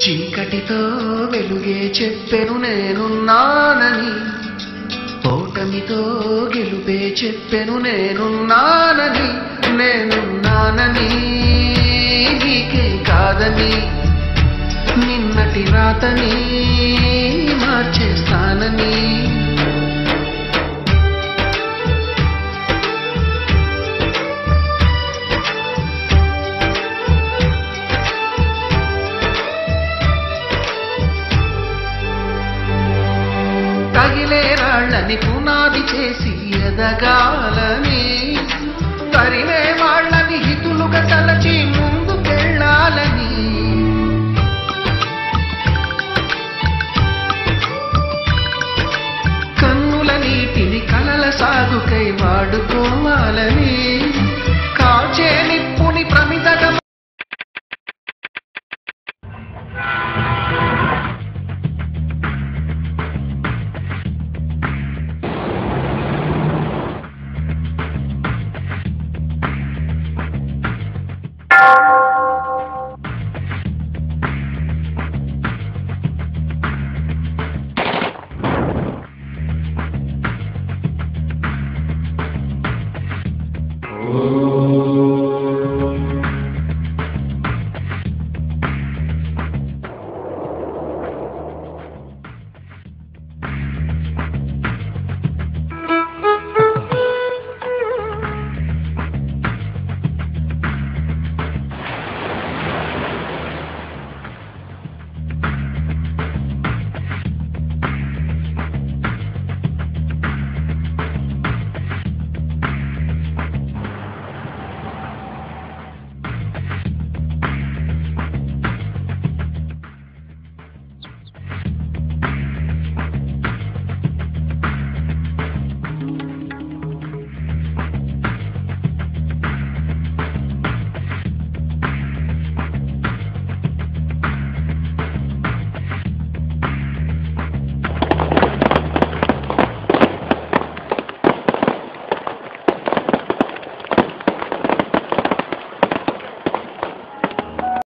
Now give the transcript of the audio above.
చీకటితో వెలుగే చెప్పెను నేనున్నానని ఓటమితో గెలుపే చెప్పెను నేనున్నానని నేనున్నానని నీకే కాదని నిన్నటి రాతని మార్చేస్తానని తగిలే రాళ్ళని పునాది చేసి ఎదగాలని తరిమే వాళ్ళని హితులుగా తలచి ముందుకెళ్ళాలని కన్నుల నీటిని కలల సాగుకై వాడుకోవాలని